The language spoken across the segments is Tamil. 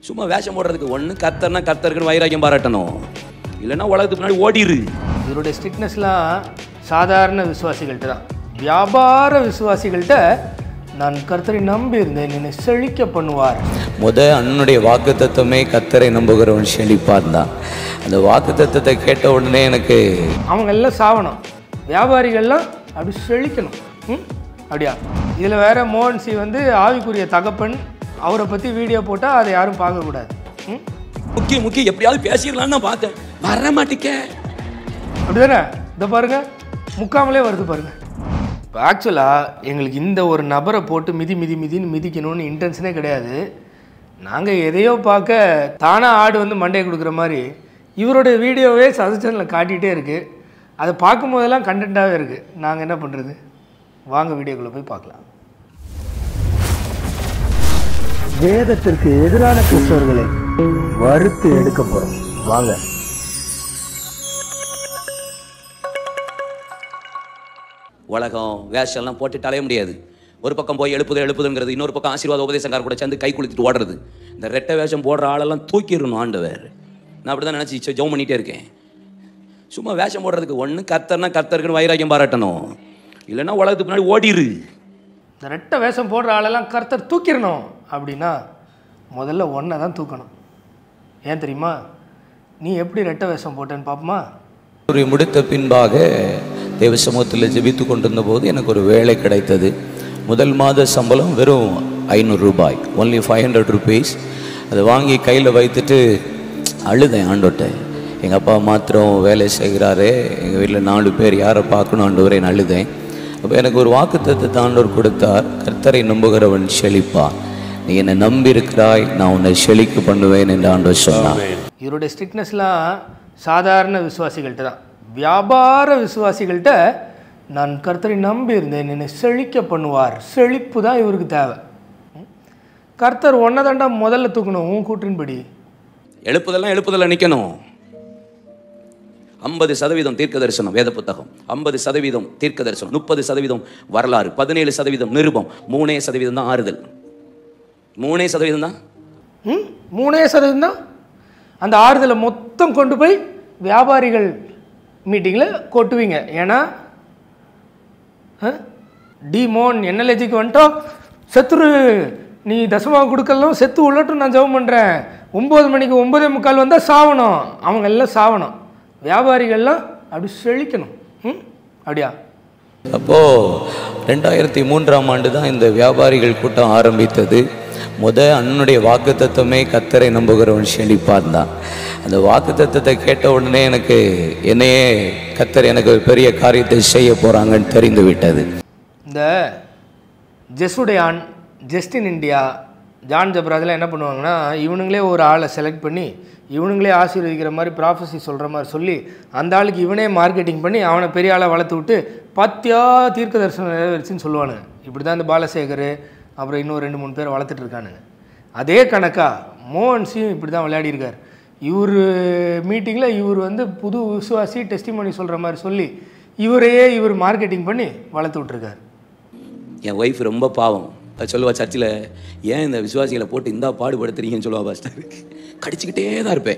சும்மா வேஷம் போடுறதுக்கு ஒன்று கத்தர்னா கத்தருக்குன்னு வைராக்கியம் பாராட்டணும் இல்லைன்னா உலகத்துக்கு முன்னாடி ஓடிரு இவருடைய ஸ்ட்ரிக்ட்னஸ்லாம் சாதாரண விசுவாசிகள்கிட்ட தான் வியாபார விசுவாசிகள்கிட்ட நான் கர்த்தரை நம்பி இருந்தேன் என்னை செழிக்க பண்ணுவார் முத அண்ணனுடைய வாக்கு தத்துவமே கத்தரை நம்புகிறவன் செழிப்பான் தான் அந்த வாக்கு தத்துவத்தை கேட்ட உடனே எனக்கு அவங்க எல்லாம் சாவணும் வியாபாரிகள்லாம் அப்படி செழிக்கணும் ம் அப்படியா இதில் வேற மோகன்சி வந்து ஆவிக்குரிய தகப்பன் அவரை பற்றி வீடியோ போட்டால் அதை யாரும் பார்க்கக்கூடாது ம் முக்கிய முக்கிய எப்படியாவது பேசிடலான்னு நான் பார்த்தேன் வர மாட்டிக்க அப்படிதானே இதை பாருங்க முக்காமலே வருது பாருங்க இப்போ ஆக்சுவலாக எங்களுக்கு இந்த ஒரு நபரை போட்டு மிதி மிதி மிதின்னு மிதிக்கணும்னு இன்டென்ஷனே கிடையாது நாங்கள் எதையோ பார்க்க தானாக ஆடு வந்து மண்டையை கொடுக்குற மாதிரி இவருடைய வீடியோவே சஜஷனில் காட்டிகிட்டே இருக்குது அதை பார்க்கும்போதெல்லாம் கண்டென்ட்டாகவே இருக்குது நாங்கள் என்ன பண்ணுறது வாங்க வீடியோக்குள்ளே போய் பார்க்கலாம் வேதத்திற்கு எதிரான கிறிஸ்தவர்களை வறுத்து எடுக்க போறோம் வாங்க உலகம் வேஷம்லாம் போட்டுட்டு அலைய முடியாது ஒரு பக்கம் போய் எழுப்புது எழுப்புதுங்கிறது இன்னொரு பக்கம் ஆசீர்வாத உபதேசங்கார கூட சேர்ந்து கை குளித்துட்டு ஓடுறது இந்த ரெட்டை வேஷம் போடுற ஆளெல்லாம் தூக்கிடணும் ஆண்டவர் நான் அப்படி தான் நினச்சி ஜெபம் பண்ணிகிட்டே இருக்கேன் சும்மா வேஷம் போடுறதுக்கு ஒன்று கத்தர்னா கத்தருக்குன்னு வைராக்கியம் பாராட்டணும் இல்லைன்னா உலகத்துக்கு முன்னாடி ஓடிரு இந்த ரெட்டை வேஷம் போடுற ஆளெல்லாம் கர்த்தர் தூக்கிடணும் அப்படின்னா முதல்ல ஒன்றை தான் தூக்கணும் ஏன் தெரியுமா நீ எப்படி ரெட்டை வேஷம் போட்டேன்னு பார்ப்போமா ஒரு முடித்த பின்பாக தேவ சமூகத்தில் ஜெபித்து கொண்டிருந்த போது எனக்கு ஒரு வேலை கிடைத்தது முதல் மாத சம்பளம் வெறும் ஐநூறு ரூபாய் ஒன்லி ஃபைவ் ஹண்ட்ரட் ருபீஸ் அதை வாங்கி கையில் வைத்துட்டு அழுதேன் ஆண்டோட்ட எங்கள் அப்பா மாத்திரம் வேலை செய்கிறாரு எங்கள் வீட்டில் நாலு பேர் யாரை பார்க்கணும் ஆண்டவரே நான் அழுதேன் அப்போ எனக்கு ஒரு வாக்குத்தத்தத்தை ஆண்டவர் கொடுத்தார் கர்த்தரை நம்புகிறவன் செழிப்பான் நீ என்னை நம்பி இருக்கிறாய் நான் உன்னை செழிக்க பண்ணுவேன் என்று ஆண்டவர் சொன்னார் இவருடைய ஸ்ட்ரிக்ட்னஸ்லாம் சாதாரண விசுவாசிகள்கிட்ட தான் வியாபார விசுவாசிகள்கிட்ட நான் கர்த்தரை நம்பி இருந்தேன் என்னை செழிக்க பண்ணுவார் செழிப்பு தான் இவருக்கு தேவை ம்? கர்த்தர் ஒன்றை தாண்டா முதல்ல தூக்கணும் உன் கூற்றின்படி எழுப்புதெல்லாம் எழுப்புதல்ல நிற்கணும் ஐம்பது சதவீதம் தீர்க்க தரிசனம் வேத புத்தகம் ஐம்பது சதவீதம் தீர்க்க தரிசனம் முப்பது சதவீதம் வரலாறு பதினேழு சதவீதம் நிருபம் மூணே சதவீதம் தான் ஆறுதல் மூணே சதவீதம் தான் ம் மூணே சதவீதம் தான் அந்த ஆறுதலை மொத்தம் கொண்டு போய் வியாபாரிகள் மீட்டிங்கில் கொட்டுவீங்க ஏன்னா டி மோன் என்எல்ஏஜிக்கு வந்துட்டோம் செத்துரு நீ தசமாக கொடுக்கலாம் செத்து உள்ளட்டும் நான் ஜெபம் பண்ணுறேன் ஒம்பது மணிக்கு ஒம்பதே முக்கால் வந்தால் சாவணும் அவங்க எல்லாம் சாவணும் வியாபாரிகள்லாம் அப்படி செழிக்கணும் ம் அப்படியா அப்போ ரெண்டாயிரத்தி மூன்றாம் ஆண்டு தான் இந்த வியாபாரிகள் கூட்டம் ஆரம்பித்தது முத அண்ணனுடைய வாக்கு தத்துவமே கத்தரை நம்புகிறவன் செழிப்பான் தான் அந்த வாக்கு தத்துவத்தை கேட்ட உடனே எனக்கு என்னையே கத்தர் எனக்கு ஒரு பெரிய காரியத்தை செய்ய போறாங்கன்னு தெரிந்து விட்டது இந்த ஜெஸ்டுடையான் ஜஸ்ட் இன் இந்தியா ஜான் ஜப்ராஜெலாம் என்ன பண்ணுவாங்கன்னா இவனுங்களே ஒரு ஆளை செலக்ட் பண்ணி இவனுங்களே ஆசீர்வதிக்கிற மாதிரி ப்ராஃபஸி சொல்கிற மாதிரி சொல்லி அந்த ஆளுக்கு இவனே மார்க்கெட்டிங் பண்ணி அவனை பெரிய ஆளாக வளர்த்து விட்டு பத்தியா தீர்க்க தரிசனம் நிறைவேறிச்சுன்னு சொல்லுவானுங்க இப்படி தான் இந்த பாலசேகர் அப்புறம் இன்னும் ரெண்டு மூணு பேர் வளர்த்துட்டு இருக்கானுங்க அதே கணக்கா மோகன்சியும் இப்படி தான் விளையாடியிருக்கார் இவர் மீட்டிங்கில் இவர் வந்து புது விசுவாசி டெஸ்டிமோனி சொல்கிற மாதிரி சொல்லி இவரையே இவர் மார்க்கெட்டிங் பண்ணி வளர்த்து விட்ருக்கார் என் ஒய்ஃப் ரொம்ப பாவம் அது சொல்லுவா சர்ச்சில் ஏன் இந்த விசுவாசிகளை போட்டு இந்தா பாடுபடுத்துறீங்கன்னு சொல்லுவா பாஸ்டர் கடிச்சிக்கிட்டே தான் இருப்பேன்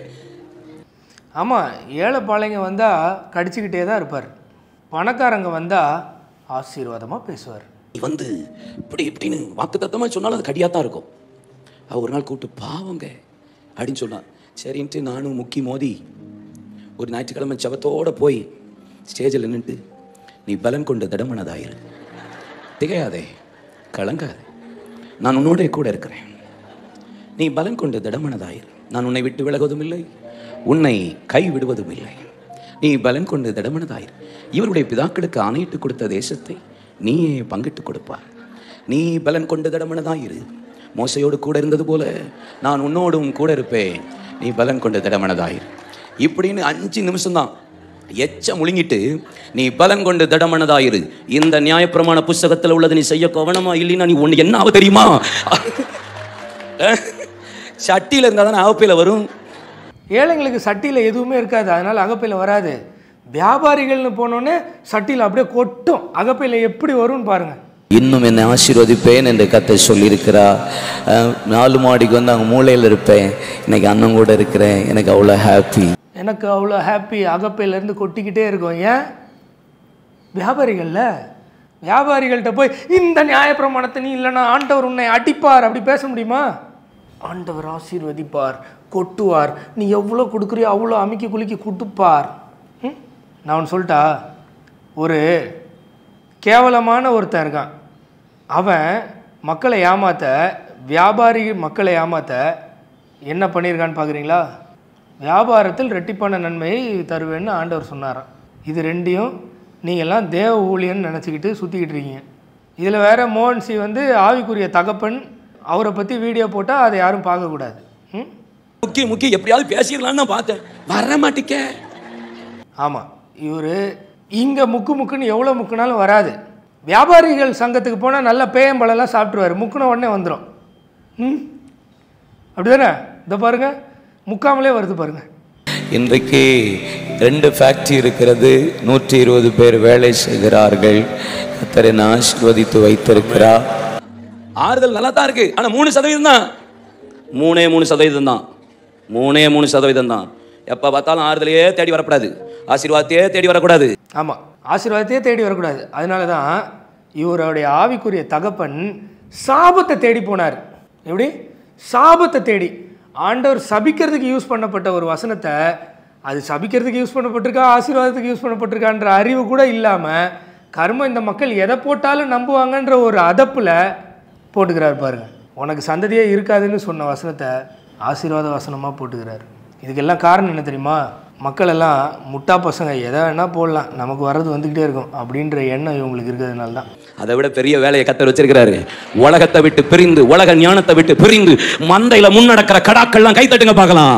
ஆமாம் ஏழைப்பாளைங்க வந்தால் கடிச்சிக்கிட்டே தான் இருப்பார் பணக்காரங்க வந்தால் ஆசீர்வாதமாக பேசுவார் நீ வந்து இப்படி இப்படின்னு வாக்கு தத்தமாக சொன்னாலும் அது கடியாக தான் இருக்கும் அவ ஒரு நாள் கூப்பிட்டு பாவங்க அப்படின்னு சொன்னான் சரின்ட்டு நானும் முக்கி மோதி ஒரு ஞாயிற்றுக்கிழமை செவத்தோட போய் ஸ்டேஜில் நின்றுட்டு நீ பலன் கொண்டு திடமனதாயிரு திகையாதே கலங்காதே நான் உன்னோட கூட இருக்கிறேன் நீ பலன் கொண்டு திடமனதாயிரு நான் உன்னை விட்டு விலகுவதும் இல்லை உன்னை கை விடுவதும் இல்லை நீ பலன் கொண்டு திடமனதாயிரு இவருடைய பிதாக்களுக்கு ஆணையிட்டு கொடுத்த தேசத்தை நீயே பங்கிட்டு கொடுப்பார் நீ பலன் கொண்டு திடமனதாயிரு மோசையோடு கூட இருந்தது போல நான் உன்னோடும் கூட இருப்பேன் நீ பலன் கொண்டு திடமனதாயிரு இப்படின்னு அஞ்சு நிமிஷம்தான் எச்ச முழுங்கிட்டு நீ பலன் கொண்டு திடமனதாயிரு இந்த நியாயப்பிரமாண புஸ்தகத்தில் உள்ளது நீ செய்ய கவனமா இல்லைன்னா நீ ஒன்று என்ன ஆக தெரியுமா சட்டியில் இருந்தால் தானே ஆவப்பையில் வரும் ஏழைங்களுக்கு சட்டியில் எதுவுமே இருக்காது அதனால் அகப்பையில் வராது வியாபாரிகள்னு போனோடனே சட்டியில் அப்படியே கொட்டும் அகப்பையில் எப்படி வரும்னு பாருங்கள் இன்னும் என்னை ஆசீர்வதிப்பேன் என்று கத்தை சொல்லியிருக்கிறார் அஹ், நாலு மாடிக்கு வந்து அங்கே மூலையில் இருப்பேன் இன்னைக்கு அண்ணன் கூட இருக்கிறேன் எனக்கு அவ்வளோ ஹாப்பி எனக்கு அவ்வளோ ஹாப்பி அகப்பையிலேருந்து கொட்டிக்கிட்டே இருக்கும் ஏன் வியாபாரிகள்ல வியாபாரிகள்கிட்ட போய் இந்த நியாயப்பிரமாணத்தை நீ இல்லைன்னா ஆண்டவர் உன்னை அடிப்பார் அப்படி பேச முடியுமா ஆண்டவர் ஆசீர்வதிப்பார் கொட்டுவார் நீ எவ்வளோ கொடுக்குறியோ அவ்வளோ அமுக்கி குலுக்கி கொடுப்பார் ம்? நான் ஒன்று சொல்லிட்டா ஒரு கேவலமான ஒருத்தன் இருக்கான் அவன் மக்களை ஏமாத்த வியாபாரி மக்களை ஏமாத்த என்ன பண்ணியிருக்கான்னு பார்க்குறீங்களா வியாபாரத்தில் ரெட்டிப்பான நன்மையை தருவேன்னு ஆண்டவர் சொன்னாராம் இது ரெண்டையும் நீங்கள்லாம் தேவ ஊழியன்னு நினச்சிக்கிட்டு சுற்றிக்கிட்டு இருக்கீங்க இதில் வேற மோகன்சி வந்து ஆவிக்குரிய தகப்பன் அவரை பற்றி வீடியோ போட்டால் அதை யாரும் பார்க்கக்கூடாது ம் முக்கி முக்கி எப்படியாவது பேசிடலான்னு நான் பார்த்தேன் வர மாட்டிக்க ஆமாம் இவர் இங்கே முக்கு முக்குன்னு எவ்வளோ முக்குனாலும் வராது வியாபாரிகள் சங்கத்துக்கு போனால் நல்ல பேயம்பழம்லாம் சாப்பிட்ருவாரு முக்குன உடனே வந்துடும் ம் அப்படிதானே இதை பாருங்க முக்காமலே வருது பாருங்க இன்றைக்கு ரெண்டு ஃபேக்டரி இருக்கிறது நூற்றி இருபது பேர் வேலை செய்கிறார்கள் கத்தரை நான் ஆசீர்வதித்து வைத்திருக்கிறார் ஆறுதல் நல்லா தான் இருக்கு ஆனா மூணு சதவீதம் தான் மூணே மூணு சதவீதம் தான் மூணே மூணு சதவீதம் தான் எப்போ பார்த்தாலும் ஆறுதலையே தேடி வரக்கூடாது ஆசீர்வாதத்தையே தேடி வரக்கூடாது ஆமாம் ஆசீர்வாதத்தையே தேடி வரக்கூடாது அதனால தான் இவருடைய ஆவிக்குரிய தகப்பன் சாபத்தை தேடி போனார் எப்படி சாபத்தை தேடி ஆண்டவர் சபிக்கிறதுக்கு யூஸ் பண்ணப்பட்ட ஒரு வசனத்தை அது சபிக்கிறதுக்கு யூஸ் பண்ணப்பட்டிருக்கா ஆசீர்வாதத்துக்கு யூஸ் பண்ணப்பட்டிருக்கான்ற அறிவு கூட இல்லாமல் கர்மம் இந்த மக்கள் எதை போட்டாலும் நம்புவாங்கன்ற ஒரு அதப்பில் போட்டுக்கிறார் பாருங்க உனக்கு சந்ததியே இருக்காதுன்னு சொன்ன வசனத்தை ஆசீர்வாத வசனமாக போட்டுக்கிறார் இதுக்கெல்லாம் காரணம் என்ன தெரியுமா மக்கள் எல்லாம் முட்டா பசங்க எதை வேணால் போடலாம் நமக்கு வர்றது வந்துக்கிட்டே இருக்கும் அப்படின்ற எண்ணம் இவங்களுக்கு இருக்கிறதுனால தான் அதை விட பெரிய வேலையை கத்தர் வச்சிருக்கிறாரு உலகத்தை விட்டு பிரிந்து உலக ஞானத்தை விட்டு பிரிந்து மந்தையில முன்னடக்கிற கடாக்கள்லாம் கை தட்டுங்க பார்க்கலாம்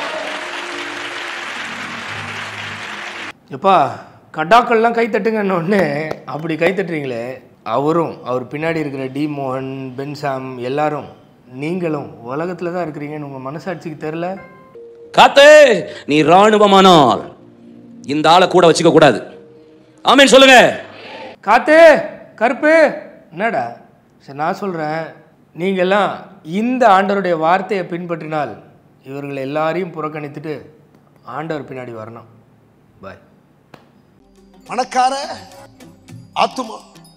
எப்பா கடாக்கள்லாம் கை தட்டுங்கன்னு ஒன்று அப்படி கை தட்டுறீங்களே அவரும் அவர் பின்னாடி இருக்கிற டி மோகன் பென்சாம் எல்லாரும் நீங்களும் உலகத்தில் தான் இருக்கிறீங்கன்னு உங்கள் மனசாட்சிக்கு தெரில காத்து நீ ராணுவமானால் இந்த ஆளை கூட வச்சுக்க கூடாது ஆமேன் சொல்லுங்க காத்து கருப்பு என்னடா சரி நான் சொல்கிறேன் நீங்கள்லாம் இந்த ஆண்டவருடைய வார்த்தையை பின்பற்றினால் இவர்கள் எல்லாரையும் புறக்கணித்துட்டு ஆண்டவர் பின்னாடி வரணும் பாய் பணக்கார ஆத்துமா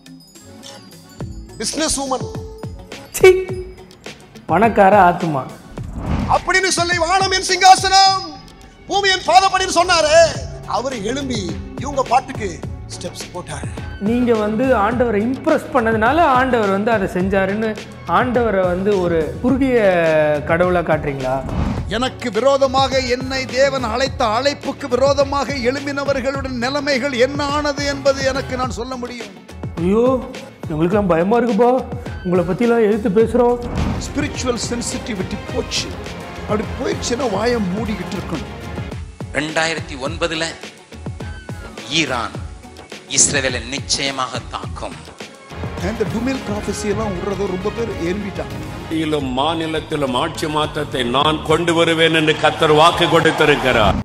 பிசினஸ் உமன் சி பணக்கார ஆத்துமா அப்படின்னு சொல்லி வானம் என் சிங்காசனம் பூமி என் பாதப்படின்னு சொன்னாரு அவரு எழும்பி இவங்க பாட்டுக்கு ஸ்டெப்ஸ் போட்டாரு நீங்கள் வந்து ஆண்டவரை இம்ப்ரெஸ் பண்ணதுனால ஆண்டவர் வந்து அதை செஞ்சாருன்னு ஆண்டவரை வந்து ஒரு குறுகிய கடவுளாக காட்டுறீங்களா எனக்கு விரோதமாக என்னை தேவன் அழைத்த அழைப்புக்கு விரோதமாக எழும்பினவர்களுடன் நிலைமைகள் என்ன ஆனது என்பது எனக்கு நான் சொல்ல முடியும் ஐயோ எங்களுக்கெல்லாம் பயமாக இருக்குப்பா உங்களை பற்றிலாம் எழுத்து பேசுகிறோம் ஸ்பிரிச்சுவல் சென்சிட்டிவிட்டி போச்சு அப்படி போயிடுச்சுன்னா வாயை மூடிக்கிட்டு இருக்கணும் ரெண்டாயிரத்தி ஒன்பதுல ஈரான் இஸ்ரேலை நிச்சயமாக தாக்கும் இந்த டுமில் ப்ராஃபஸி எல்லாம் விடுறதோ ரொம்ப பேர் ஏறிட்டாங்க மாநிலத்திலும் ஆட்சி மாற்றத்தை நான் கொண்டு வருவேன் என்று கத்தர் வாக்கு கொடுத்திருக்கிறார்